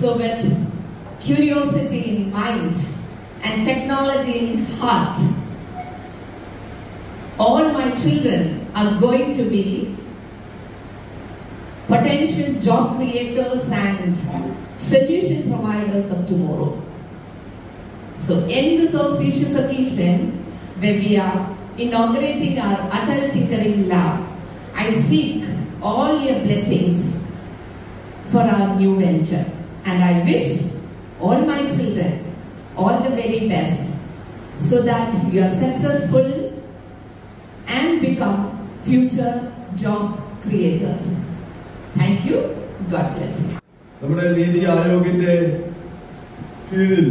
So with curiosity in mind and technology in heart, all my children are going to be potential job creators and solution providers of tomorrow. So, in this auspicious occasion, where we are inaugurating our Atal Tinkering Lab, I seek all your blessings for our new venture. And I wish all my children all the very best so that you are successful and become future job creators. Thank you. God bless you. നമ്മുടെ നീതി ആയോഗിന്റെ കീഴിൽ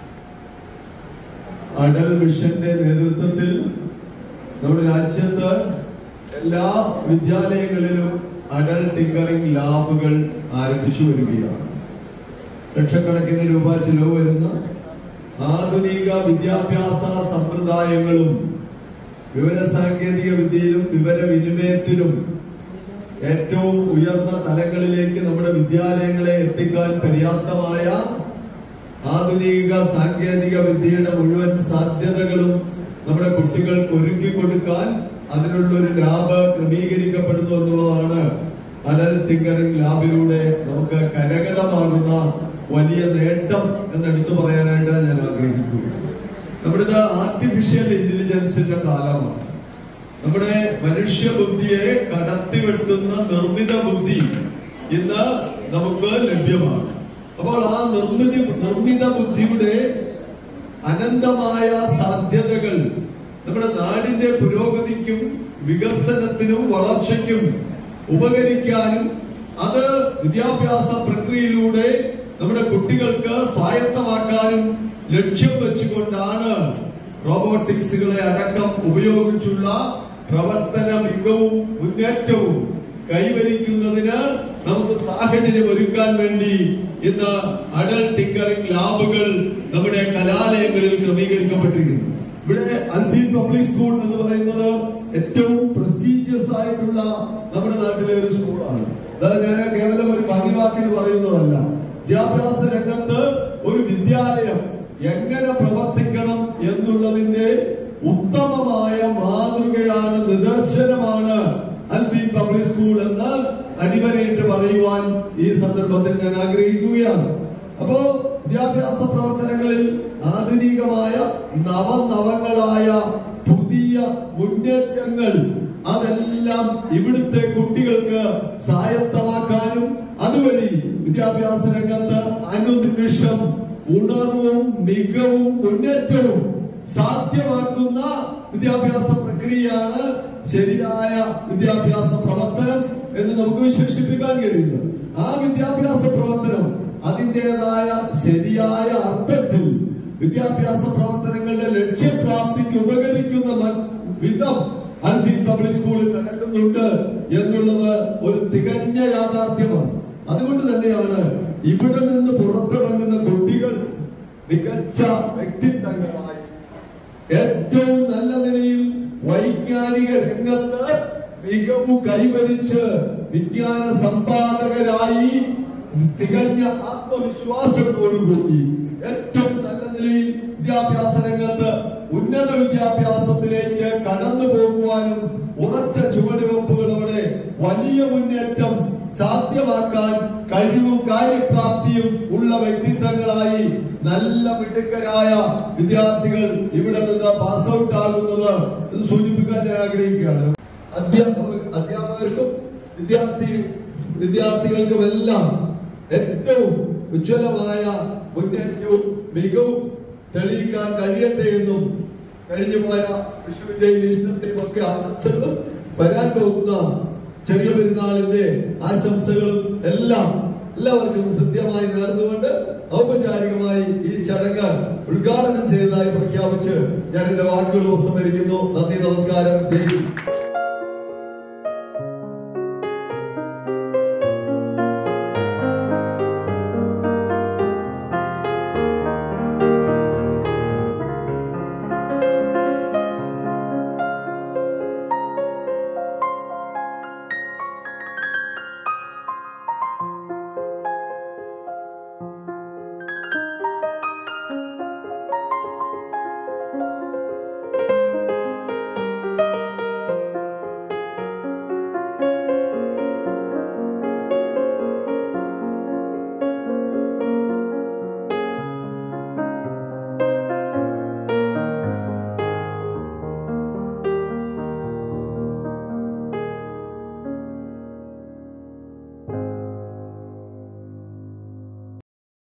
അടൽ മിഷന്റെ നേതൃത്വത്തിൽ നമ്മുടെ രാജ്യത്ത് എല്ലാ വിദ്യാലയങ്ങളിലും Atal tinkering ലാബുകൾ ആരംഭിച്ചു വരികയാണ് ലക്ഷക്കണക്കിന് രൂപ ചിലവ് വരുന്ന ആധുനിക വിദ്യാഭ്യാസ സമ്പ്രദായങ്ങളും വിവര സാങ്കേതിക വിദ്യയിലും വിവരവിനിമയത്തിലും ഏറ്റവും ഉയർന്ന തലങ്ങളിലേക്ക് നമ്മുടെ വിദ്യാലയങ്ങളെ എത്തിക്കാൻ പര്യാപ്തമായ ആധുനിക സാങ്കേതിക വിദ്യയുടെ മുഴുവൻ സാധ്യതകളും നമ്മുടെ കുട്ടികൾക്ക് ഒരുക്കി കൊടുക്കാൻ അതിനുള്ള ഒരു ലാബ് ക്രമീകരിക്കപ്പെടുന്നു എന്നുള്ളതാണ് അടൽ ടിങ്കറിംഗ് ലാബിലൂടെ നമുക്ക് കരകതമാകുന്ന വലിയ നേട്ടം എന്നെടുത്തു പറയാനായിട്ട് ഞാൻ ആഗ്രഹിക്കുന്നു നമ്മുടെ ഇത് ആർട്ടിഫിഷ്യൽ ഇന്റലിജൻസിന്റെ കാലമാണ് നമ്മുടെ മനുഷ്യബുദ്ധിയെ കടത്തിവെട്ടുന്ന നിർമ്മിത ബുദ്ധി ഇന്ന് നമുക്ക് ലഭ്യമാണ് അപ്പോൾ ആ നിർമ്മിത നിർമ്മിത ബുദ്ധിയുടെ അനന്തമായ സാധ്യതകൾ നമ്മുടെ നാടിന്റെ പുരോഗതിക്കും വികസനത്തിനും വളർച്ചയ്ക്കും ഉപകരിക്കാനും അത് വിദ്യാഭ്യാസ പ്രക്രിയയിലൂടെ നമ്മുടെ കുട്ടികൾക്ക് സ്വായത്തമാക്കാനും ലക്ഷ്യം വെച്ചുകൊണ്ടാണ് റോബോട്ടിക്സുകളെ അടക്കം ഉപയോഗിച്ചുള്ള പ്രവർത്തന മികവും മുന്നേറ്റവും കൈവരിക്കുന്നതിന് നമുക്ക് സാഹചര്യം ഒരുക്കാൻ വേണ്ടി ഇന്ന് അടൽ ടിങ്കറിംഗ് ലാബുകൾ നമ്മുടെ കലാലയങ്ങളിൽ ക്രമീകരിക്കപ്പെട്ടിരിക്കുന്നു ഇവിടെ അൽഫീൻ പബ്ലിക് സ്കൂൾ എന്ന് പറയുന്നത് ഏറ്റവും പ്രസ്റ്റീജിയസ് ആയിട്ടുള്ള നമ്മുടെ നാട്ടിലെ ഒരു സ്കൂളാണ് അതായത് ഞാൻ കേവലം ഒരു ഭംഗിവാക്കിന് പറയുന്നതല്ല വിദ്യാഭ്യാസ രംഗത്ത് ഒരു വിദ്യാലയം എങ്ങനെ പ്രവർത്തിക്കണം എന്നുള്ളതിന്റെ ഉത്തമമായ മാതൃകയാണ് നിദർശനമാണ് അൽഫീൻ പബ്ലിക് സ്കൂൾ എന്ന് അടിവരയിട്ട് പറയുവാൻ ഈ സന്ദർഭത്തിൽ ഞാൻ ആഗ്രഹിക്കുകയാണ് അപ്പോ വിദ്യാഭ്യാസ പ്രവർത്തനങ്ങളിൽ ആധുനികമായ നവനവങ്ങളായ പുതിയ മുന്നേറ്റങ്ങൾ അതെല്ലാം ഇവിടുത്തെ കുട്ടികൾക്ക് സ്വായത്തമാക്കാനും അതുവഴി വിദ്യാഭ്യാസ രംഗത്ത് അനുനിമിഷം ഉണർവും മികവും മുന്നേറ്റവും സാധ്യമാക്കുന്ന വിദ്യാഭ്യാസ പ്രക്രിയയാണ് ശരിയായ വിദ്യാഭ്യാസ പ്രവർത്തനം എന്ന് നമുക്ക് വിശേഷിപ്പിക്കാൻ കഴിയുന്നു ആ വിദ്യാഭ്യാസ പ്രവർത്തനം അതിൻ്റെതായ ശരിയായ അർത്ഥത്തിൽ വിദ്യാഭ്യാസ പ്രവർത്തനങ്ങളുടെ ലക്ഷ്യപ്രാപ്തിക്ക് ഉപകരിക്കുന്ന മ- വിധം അൽഫിൻ പബ്ലിക് സ്കൂളിൽ നടക്കുന്നുണ്ട് എന്നുള്ളത് ഒരു തികഞ്ഞ യാഥാർത്ഥ്യമാണ് അതുകൊണ്ട് തന്നെയാണ് ഇവിടെ നിന്ന് പുറത്തിറങ്ങുന്ന കുട്ടികൾ മികച്ച വ്യക്തിത്വങ്ങളായി ഏറ്റവും നല്ല നിലയിൽ വൈജ്ഞാനിക രംഗത്ത് മികവ് കൈവരിച്ച് വിജ്ഞാന സമ്പാദകരായി തികഞ്ഞ ആത്മവിശ്വാസത്തോടുകൂടി ഏറ്റവും നല്ല നിലയിൽ വിദ്യാഭ്യാസ രംഗത്ത് ഉന്നത വിദ്യാഭ്യാസത്തിലേക്ക് കടന്നു പോകുവാനും ഉറച്ച ചുവടുവെപ്പുകളോടെ വലിയ മുന്നേറ്റം സാധ്യമാക്കാൻ കഴിവും കാര്യപ്രാപ്തിയും ഉള്ള വ്യക്തിത്വങ്ങളായി നല്ല മിടുക്കരായ വിദ്യാർത്ഥികൾ ഇവിടെ നിന്ന് പാസ് ഔട്ട് ആകുന്നത് എന്ന് സൂചിപ്പിക്കാൻ ഞാൻ ആഗ്രഹിക്കുകയാണ് അധ്യാപക അധ്യാപകർക്കും വിദ്യാർത്ഥി വിദ്യാർത്ഥികൾക്കും എല്ലാം ഏറ്റവും ഉജ്ജ്വലമായ മുന്നേറ്റവും മികവും തെളിയിക്കാൻ കഴിയട്ടെ എന്നും കഴിഞ്ഞു പോയ വിഷുവിന്റെയും ഈസ്റ്ററിന്റെയും ഒക്കെ ആശംസകളും വരാൻ പോകുന്ന ചെറിയ പെരുന്നാളിന്റെ ആശംസകളും എല്ലാം എല്ലാവർക്കും ഹൃദ്യമായി നേർന്നുകൊണ്ട് ഔപചാരികമായി ഈ ചടങ്ങ് ഉദ്ഘാടനം ചെയ്തതായി പ്രഖ്യാപിച്ച് ഞാൻ എന്റെ വാക്കുകൾ ഉപസംഹരിക്കുന്നു നന്ദി നമസ്കാരം ജയ് ഹിന്ദ്.